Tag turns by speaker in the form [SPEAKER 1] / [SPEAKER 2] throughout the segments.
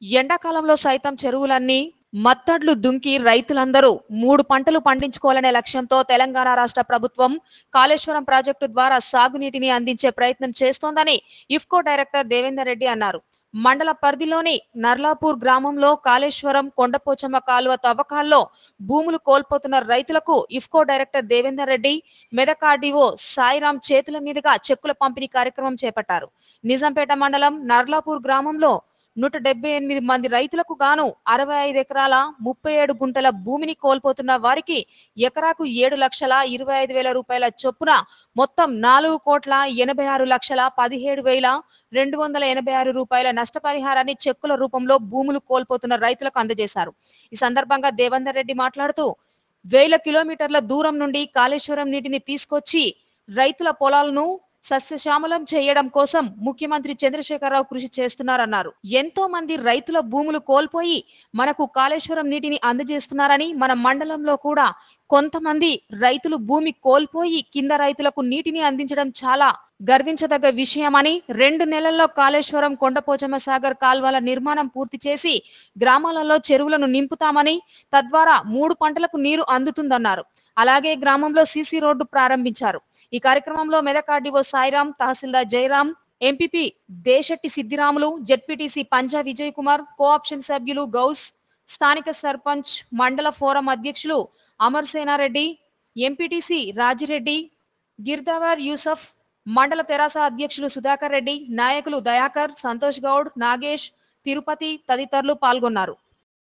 [SPEAKER 1] ఎండాకాలంలో సైతం చెరువులన్నీ మత్తడ్లు దుంకి రైతులందరూ మూడు పంటలు పండించుకోవాలనే లక్ష్యంతో తెలంగాణ రాష్ట్ర ప్రభుత్వం కాళేశ్వరం ప్రాజెక్టు ద్వారా సాగునీటిని అందించే ప్రయత్నం చేస్తోందని ఇఫ్కో డైరెక్టర్ దేవేందర్ రెడ్డి అన్నారు మండల పరిధిలోని నర్లాపూర్ గ్రామంలో కాళేశ్వరం కొండపోచమ్మ కాలువ తవ్వకాల్లో భూములు కోల్పోతున్న రైతులకు ఇఫ్కో డైరెక్టర్ దేవేందర్ రెడ్డి మెదక్ ఆర్డీఓ సాయిరాం చేతుల మీదుగా చెక్కుల పంపిణీ కార్యక్రమం చేపట్టారు నిజాంపేట మండలం నర్లాపూర్ గ్రామంలో నూట డెబ్బై ఎనిమిది మంది రైతులకు గాను అరవై ఐదు ఎకరాల ముప్పై ఏడు గుంటల భూమిని కోల్పోతున్న వారికి ఎకరాకు ఏడు లక్షల ఇరవై ఐదు వేల రూపాయల చొప్పున మొత్తం నాలుగు కోట్ల ఎనభై ఆరు లక్షల పదిహేడు వేల రెండు వందల ఎనభై ఆరు రూపాయల నష్టపరిహారాన్ని చెక్కుల రూపంలో భూములు కోల్పోతున్న రైతులకు అందజేశారు ఈ సందర్భంగా దేవేందర్ రెడ్డి మాట్లాడుతూ వేల కిలోమీటర్ల దూరం నుండి కాళేశ్వరం నీటిని తీసుకొచ్చి రైతుల పొలాలను సస్యశ్యామలం చేయడం కోసం ముఖ్యమంత్రి చంద్రశేఖరరావు కృషి చేస్తున్నారన్నారు ఎంతో మంది రైతుల భూములు కోల్పోయి మనకు కాళేశ్వరం నీటిని అందజేస్తున్నారని మన మండలంలో కూడా కొంతమంది రైతులు భూమి కోల్పోయి కింద రైతులకు నీటిని అందించడం చాలా గర్వించదగ్గ విషయమని రెండు నెలల్లో కాళేశ్వరం కొండపోచమ్మ సాగర్ కాల్వల నిర్మాణం పూర్తి చేసి గ్రామాలలో చెరువులను నింపుతామని తద్వారా మూడు పంటలకు నీరు అందుతుందన్నారు అలాగే గ్రామంలో సీసీ రోడ్డు ప్రారంభించారు ఈ కార్యక్రమంలో Medak RDO Sairam tahsildar Jayaram MPP Deshetti Siddiramulu ZPTC Panja Vijay Kumar co-option సభ్యులు గౌస్ స్థానిక సర్పంచ్ మండల ఫోరం అధ్యక్షులు అమర్ సేనారెడ్డి ఎంపీటీసీ రాజిరెడ్డి గిర్దావర్ యూసఫ్ మండల తెరాస అధ్యక్షులు సుధాకర్ రెడ్డి నాయకులు దయాకర్ సంతోష్ గౌడ్ నాగేష్ తిరుపతి తదితరులు పాల్గొన్నారు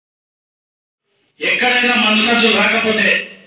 [SPEAKER 2] ఎక్కడైనా మనుషులు రాకపోతే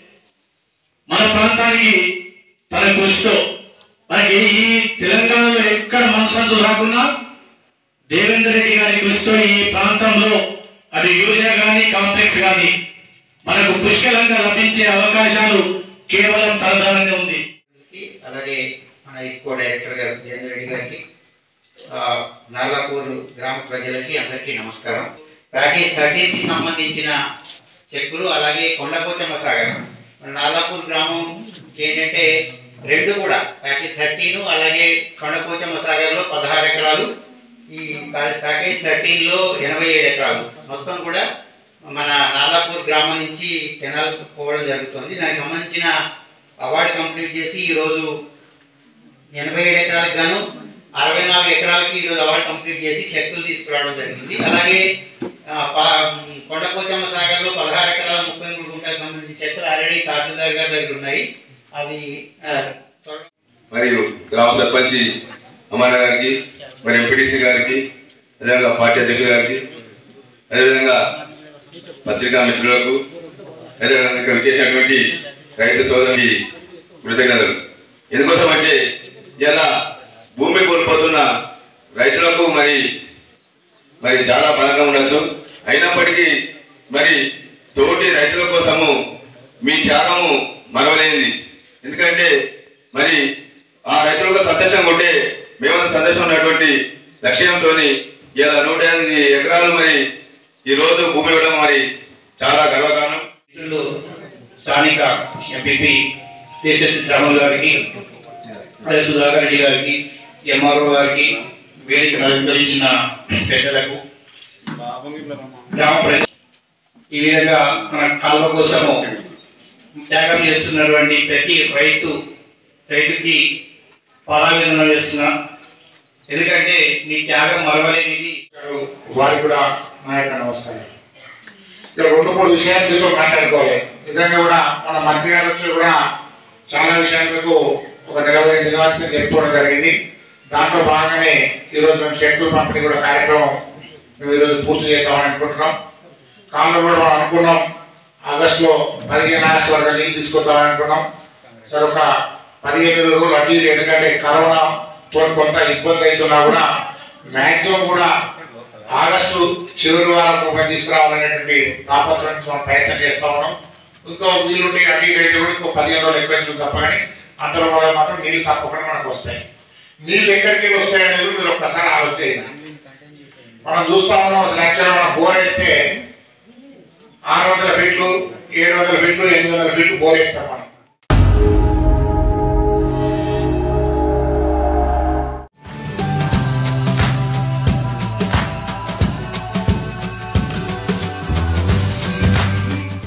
[SPEAKER 2] మన ప్రాంతానికి తన కృషితో మనకి ఈ తెలంగాణలో ఎక్కడ మనుషులు రాకున్నా దేవేందర్ రెడ్డి గారి కృషితో ఈ ప్రాంతంలో అది యూరియా కానీ కాంప్లెక్స్ కానీ మనకు పుష్కలంగా లభించే అవకాశాలు కేవలం తరదాలనే ఉంది
[SPEAKER 3] గారికి, అలాగే మన ఇక్కో డైరెక్టర్ గారు జయేంద్ర రెడ్డి గారికి ఆ, నార్లాపూర్ గ్రామ ప్రజలకి అందరికీ నమస్కారం ప్యాకేజ్ థర్టీన్కి సంబంధించిన చెక్కులు అలాగే కొండపోచమ్మ సాగర్ మన నార్లాపూర్ గ్రామం ఏంటంటే రెండు కూడా ప్యాకేజ్ థర్టీన్ అలాగే కొండపోచమ్మ సాగర్లో పదహారు ఎకరాలు ఈ ప్యా- ప్యాకేజ్ థర్టీన్లో ఎనభై ఏడు ఎకరాలు మొత్తం కూడా మన నార్లాపూర్ గ్రామం నుంచి కెనాల్ పోవడం జరుగుతుంది దానికి సంబంధించిన అవార్డు కంప్లీట్ చేసి ఈరోజు ఎనభై ఏడు ఎకరాలకు గాను అరవై నాలుగు ఎకరాలకి ఈరోజు అవార్డు కంప్లీట్ చేసి చెక్కులు తీసుకురావడం జరిగింది అలాగే ఆ, పా- కొండపోచమ్మ సాగర్లో పదహారు ఎకరాల ముప్పై మూడు గుంటలకు సంబంధించిన చెక్కులు ఆల్రెడీ తహసీల్దార్ గారి దగ్గర ఉన్నాయి అవి ఆ, త్వరలో
[SPEAKER 4] మరియు గ్రామ సర్పంచి అమర గారికి మరి ఎంపీటీసీ గారికి అదేవిధంగా పార్టీ అధ్యక్షులు గారికి అదేవిధంగా పత్రికా మిత్రులకు అదేవిధంగా ఇక్కడ వచ్చేసినటువంటి రైతు సోదరుకి కృతజ్ఞతలు ఎందుకోసం అంటే ఇలా భూమి కోల్పోతున్న రైతులకు మరి మరి చాలా బాధగా ఉండొచ్చు అయినప్పటికీ మరి తోటి రైతుల కోసము మీ త్యాగము మరవలేనిది ఎందుకంటే మరి ఆ రైతులకు సందేశం ఉంటే మేము సందేశం ఉన్నటువంటి లక్ష్యంతో ఇలా నూట ఎనిమిది ఎకరాలు మరి ఈ రోజు భూమి ఇవ్వడం మరి చాలా గర్వకారణం
[SPEAKER 2] మిత్రులు స్థానిక ఎంపీపీ కేసీఎస్ రాములు గారికి అదే సుధాకర్ రెడ్డి గారికి ఎంఆర్ఓ గారికి వేదిక అలంకరించిన పెద్దలకు గ్రామ ప్రజ ఈ విధంగా మన కాలువ కోసము త్యాగం చేస్తున్నటువంటి ప్రతి రైతు రైతుకి పాదాభినందన చేస్తున్నా ఎందుకంటే నీ త్యాగం మరవలేనిది
[SPEAKER 5] వారికి కూడా నా యొక్క నమస్కారం ఇక్కడ రెండు మూడు విషయాలు మీతో మాట్లాడుకోవాలి నిజంగా కూడా మన మంత్రి గారు వచ్చి కూడా చాలా విషయాలకు ఒక నిలబడిన దినవార్తను చెప్పుకోవడం జరిగింది దాంట్లో భాగంగానే ఈరోజు మేము చెట్లు పంపిణీ కూడా కార్యక్రమం మేము ఈరోజు పూర్తి చేద్దామని అనుకుంటున్నాం కాలంలో కూడా మనం అనుకున్నాం ఆగస్టులో పదిహేను ఆగస్టు వరకు నీళ్ళు తీసుకొద్దామని అనుకున్నాం సరే ఒక పదిహేను ఇరవై రోజులు అటు ఇటు ఎందుకంటే కరోనా తో కొంత ఇబ్బంది అవుతున్నా కూడా మాక్సిమం కూడా ఆగస్టు చివరి వారం మేము తీసుకురావాలనేటువంటి తాపత్రయంతో మనం ప్రయత్నం చేస్తా ఉన్నాం ఇంకో వీలుంటే అటు ఇటు అయితే కూడా ఇంకో పదిహేను రోజులు ఎక్కువ అవుతుంది తప్ప కానీ అంతలో కూడా మాత్రం నీళ్ళు తప్పకుండా మనకు వస్తాయి నీళ్ళు ఎక్కడికి వస్తాయి అనేది మీరు ఒక్కసారి ఆలోచించండి మనం చూస్తా ఉన్నాం అసలు యాక్చువల్గా మనం బోర్ వేస్తే ఆరు వందల ఫీట్లు ఏడు వందల ఫీట్లు ఎనిమిది వందల ఫీట్లు బోర్ వేస్తాం మనం